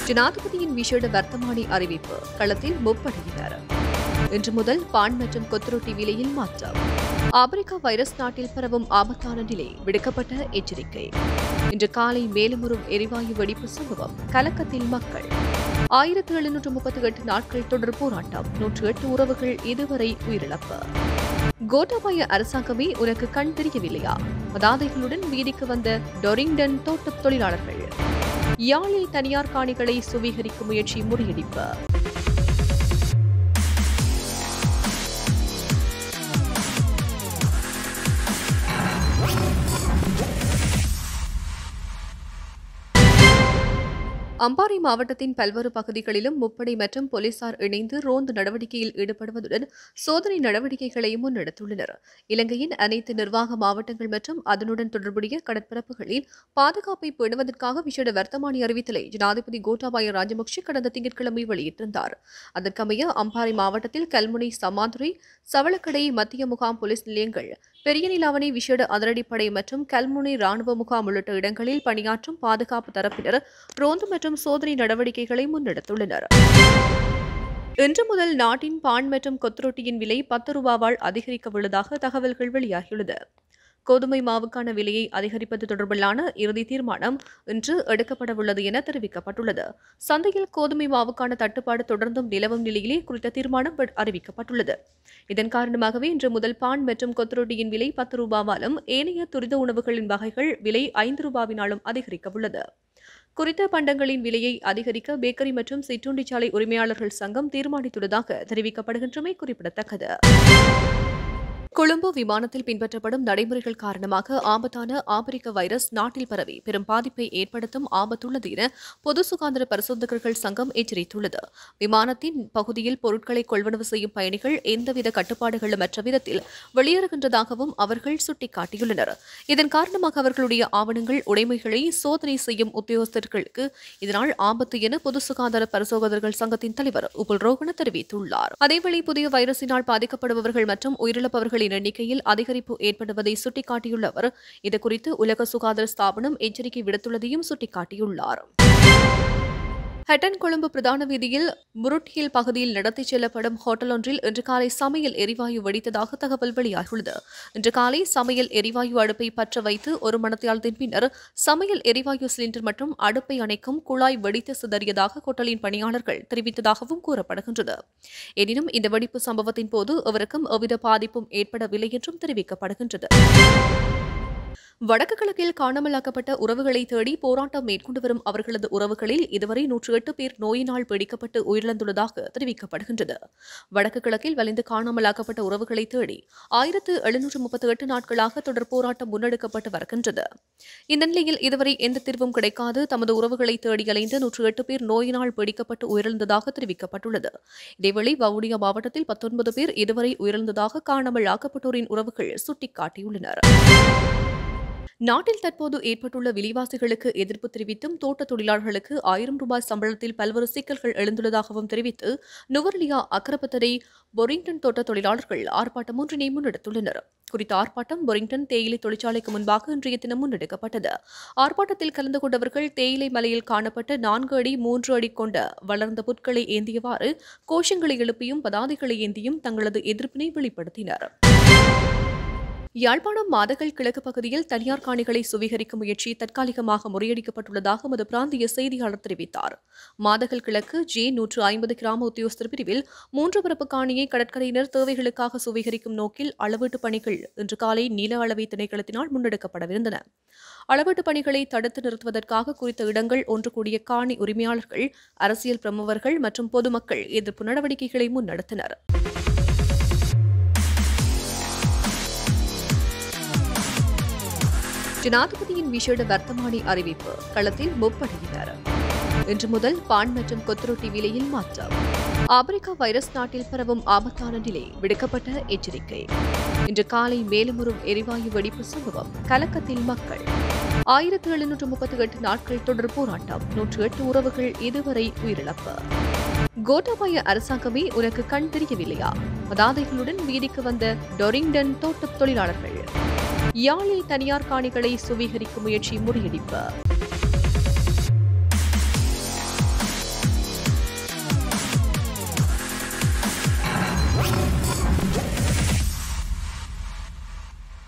ஜனாதிபதியின் விசேட வர்த்தமானி அறிவிப்பு களத்தில் முப்படையினர் இன்று முதல் பான் மற்றும் கொத்துரொட்டி விலையில் மாற்றம் ஆப்பிரிக்கா வைரஸ் நாட்டில் பரவும் ஆபத்தான நிலை விடுக்கப்பட்ட எச்சரிக்கை இன்று காலை மேலுமுறும் எரிவாயு வெடிப்பு சம்பவம் கலக்கத்தில் மக்கள் ஆயிரத்து எழுநூற்று முப்பத்தி எட்டு நாட்கள் தொடர் போராட்டம் நூற்று எட்டு உறவுகள் இதுவரை உயிரிழப்பு கோட்டாபாய அரசாங்கமே உனக்கு கண் தெரியவில்லையா மதாதைகளுடன் வீதிக்கு வந்த டொரிங்டன் தோட்டத் தொழிலாளர்கள் யாழில் தனியார் காணிகளை சுவீகரிக்கும் முயற்சி முறியடிப்பு அம்பாறை மாவட்டத்தின் பல்வேறு பகுதிகளிலும் முப்படை மற்றும் போலீசார் இணைந்து ரோந்து நடவடிக்கையில் ஈடுபடுவதுடன் சோதனை நடவடிக்கைகளையும் முன்னெடுத்துள்ளனர் இலங்கையின் அனைத்து நிர்வாக மாவட்டங்கள் மற்றும் அதனுடன் தொடர்புடைய கடற்பரப்புகளில் பாதுகாப்பை பேணுவதற்காக விசேட வர்த்தமானி அறிவித்தலை ஜனாதிபதி கோட்டாபாய ராஜபக்ஷ கடந்த திங்கட்கிழமை வெளியிட்டிருந்தார் அதற்கமைய அம்பாறை மாவட்டத்தில் கல்முனை சமாந்துறை சவளக்கடை மத்திய முகாம் போலீஸ் நிலையங்கள் பெரிய நிலாவணை விசேட அதிரடிப்படை மற்றும் கல்முனை ராணுவ முகாம் உள்ளிட்ட இடங்களில் பணியாற்றும் பாதுகாப்பு தரப்பினர் ரோந்து மற்றும் சோதனை நடவடிக்கைகளை முன்னெடுத்துள்ளனர் இன்று முதல் நாட்டின் பான் மற்றும் கொத்துரொட்டியின் விலை பத்து ரூபாவால் அதிகரிக்க உள்ளதாக தகவல்கள் வெளியாகியுள்ளது கோதுமை மாவுக்கான விலையை அதிகரிப்பது தொடர்பிலான இறுதி தீர்மானம் இன்று எடுக்கப்படவுள்ளது என தெரிவிக்கப்பட்டுள்ளது சந்தையில் கோதுமை மாவுக்கான தட்டுப்பாடு தொடர்ந்தும் நிலவும் நிலையிலே குறித்த தீர்மானம் வெ- அறிவிக்கப்பட்டுள்ளது இதன் காரணமாகவே இன்று முதல் பான் மற்றும் கொத்துரொட்டியின் விலை பத்து ரூபாவாலும் ஏனைய துரித உணவுகளின் வகைகள் விலை ஐந்து ரூபாவினாலும் அதிகரிக்க உள்ளது குறித்த பண்டங்களின் விலையை அதிகரிக்க பேக்கரி மற்றும் சிற்றுண்டிச்சாலை உரிமையாளர்கள் சங்கம் தீர்மானித்துள்ளதாக தெரிவிக்கப்படுகின்றமை குறிப்பிடத்தக்கது கொழும்பு விமானத்தில் பின்பற்றப்படும் நடைமுறைகள் காரணமாக ஆபத்தான ஆப்பிரிக்க வைரஸ் நாட்டில் பரவி பெரும் பாதிப்பை ஏற்படுத்தும் ஆபத்துள்ளது என பொது சுகாதார பரிசோதகர்கள் சங்கம் எச்சரித்துள்ளது விமானத்தின் பகுதியில் பொருட்களை கொள்வனவு செய்யும் பயணிகள் எந்தவித கட்டுப்பாடுகளும் அற்ற விதத்தில் வெளியேறுகின்றதாகவும் அவர்கள் சுட்டிக்காட்டியுள்ளனர் இதன் காரணமாக அவர்களுடைய ஆவணங்கள் உடைமைகளை சோதனை செய்யும் உத்தியோகஸ்தர்களுக்கு இதனால் ஆபத்து என பொது சுகாதார பரிசோதகர்கள் சங்கத்தின் தலைவர் உபுல் ரோகன தெரிவித்துள்ளார் அதேவேளை புதிய வைரஸினால் பாதிக்கப்படுபவர்கள் மற்றும் உயிரிழப்பவர்களின் எண்ணிக்கையில் அதிகரிப்பு ஏற்படுவதை சுட்டிக்காட்டியுள்ள அவர் இதுகுறித்து உலக சுகாதார ஸ்தாபனம் எச்சரிக்கை விடுத்துள்ளதையும் சுட்டிக்காட்டியுள்ளார் ஹட்டன் கொழும்பு பிரதான வீதியில் முருட்ஹில் பகுதியில் நடத்திச் செல்லப்படும் ஹோட்டல் ஒன்றில் இன்று காலை சமையல் எரிவாயு வெடித்ததாக தகவல் வெளியாகியுள்ளது இன்று காலை சமையல் எரிவாயு அடுப்பை பற்ற வைத்து ஒரு மணத்தியாலத்தின் பின்னர் சமையல் எரிவாயு சிலிண்டர் மற்றும் அடுப்பை அணைக்கும் குழாய் வெடித்து சிதறியதாக ஹோட்டலின் பணியாளர்கள் தெரிவித்ததாகவும் கூறப்படுகின்றது எனினும் இந்த வெடிப்பு சம்பவத்தின் போது அவருக்கும் எவ்வித பாதிப்பும் ஏற்படவில்லை என்றும் தெரிவிக்கப்படுகின்றது வடக்கு கிழக்கில் காணாமலாக்கப்பட்ட உறவுகளை தேடி போராட்டம் மேற்கொண்டு வரும் அவர்களது உறவுகளில் இதுவரை நூற்று எட்டு பேர் நோயினால் பிடிக்கப்பட்டு உயிரிழந்துள்ளதாக தெரிவிக்கப்படுகின்றது வடக்கு கிழக்கில் வலிந்து காணாமலாக்கப்பட்ட உறவுகளை தேடி ஆயிரத்து எழுநூற்று முப்பத்தி எட்டு நாட்களாக தொடர் போராட்டம் முன்னெடுக்கப்பட்டு வருகின்றது இந்த நிலையில் இதுவரை எந்த தீர்வும் கிடைக்காது தமது உறவுகளை தேடி அலைந்த நூற்று எட்டு பேர் நோயினால் பிடிக்கப்பட்டு உயிரிழந்ததாக தெரிவிக்கப்பட்டுள்ளது இதேவேளை வவுனியா மாவட்டத்தில் பத்தொன்பது பேர் இதுவரை உயிரிழந்ததாக காணாமல் ஆக்கப்பட்டோரின் உறவுகள் சுட்டிக்காட்டியுள்ளனர் நாட்டில் தற்போது ஏற்பட்டுள்ள விலைவாசிகளுக்கு எதிர்ப்பு தெரிவித்தும் தோட்ட தொழிலாளர்களுக்கு ஆயிரம் ரூபாய் சம்பளத்தில் பல்வேறு சிக்கல்கள் எழுந்துள்ளதாகவும் தெரிவித்து நுவர்லியா அக்கரப்பத்தரை பொரிங்டன் தோட்ட தொழிலாளர்கள் ஆர்ப்பாட்டம் ஒன்றினை முன்னெடுத்துள்ளனர் குறித்த ஆர்ப்பாட்டம் பொரிங்டன் தேயிலை தொழிற்சாலைக்கு முன்பாக இன்றைய தினம் முன்னெடுக்கப்பட்டது ஆர்ப்பாட்டத்தில் கலந்து கொண்டவர்கள் தேயிலை மலையில் காணப்பட்ட நான்கு அடி மூன்று அடி கொண்ட வளர்ந்த புற்களை ஏந்தியவாறு கோஷங்களை எழுப்பியும் பதாதைகளை ஏந்தியும் தங்களது எதிர்ப்பினை வெளிப்படுத்தினர் யாழ்ப்பாணம் மாதகள் கிழக்கு பகுதியில் தனியார் காணிகளை சுவீகரிக்கும் முயற்சி தற்காலிகமாக முறியடிக்கப்பட்டுள்ளதாக எமது பிராந்திய செய்தியாளர் தெரிவித்தார் மாதகள் கிழக்கு ஜே நூற்று ஐம்பது கிராம உத்தியோகஸ்தர் பிரிவில் மூன்று பரப்பு காணியை கடற்கரையினர் தேவைகளுக்காக சுவீகரிக்கும் நோக்கில் அளவீட்டு பணிகள் இன்று காலை நில அளவை திணைக்களத்தினால் முன்னெடுக்கப்படவிருந்தன அளவீட்டு பணிகளை தடுத்து நிறுத்துவதற்காக குறித்த இடங்கள் ஒன்று கூடிய காணி உரிமையாளர்கள் அரசியல் பிரமுகர்கள் மற்றும் பொதுமக்கள் எதிர்ப்பு நடவடிக்கைகளை முன்னெடுத்தனர் ஜனாதிபதியின் விசேட வர்த்தமானி அறிவிப்பு களத்தில் முப்படையினர் இன்று முதல் பான் மற்றும் கொத்துரொட்டி விலையில் மாற்றம் ஆப்பிரிக்கா வைரஸ் நாட்டில் பரவும் ஆபத்தான நிலை விடுக்கப்பட்ட எச்சரிக்கை இன்று காலை மேலுமுறும் எரிவாயு வெடிப்பு சம்பவம் கலக்கத்தில் மக்கள் ஆயிரத்து எழுநூற்று முப்பத்தி எட்டு நாட்கள் தொடர் போராட்டம் நூற்று எட்டு உறவுகள் இதுவரை உயிரிழப்பு கோட்டாபாய அரசாங்கமே உனக்கு கண் தெரியவில்லையா மதாதைகளுடன் வீதிக்கு வந்த டொரிங்டன் தோட்டத் தொழிலாளர்கள் யாழில் தனியார் காணிகளை சுவீகரிக்கும் முயற்சி முறியடிப்பு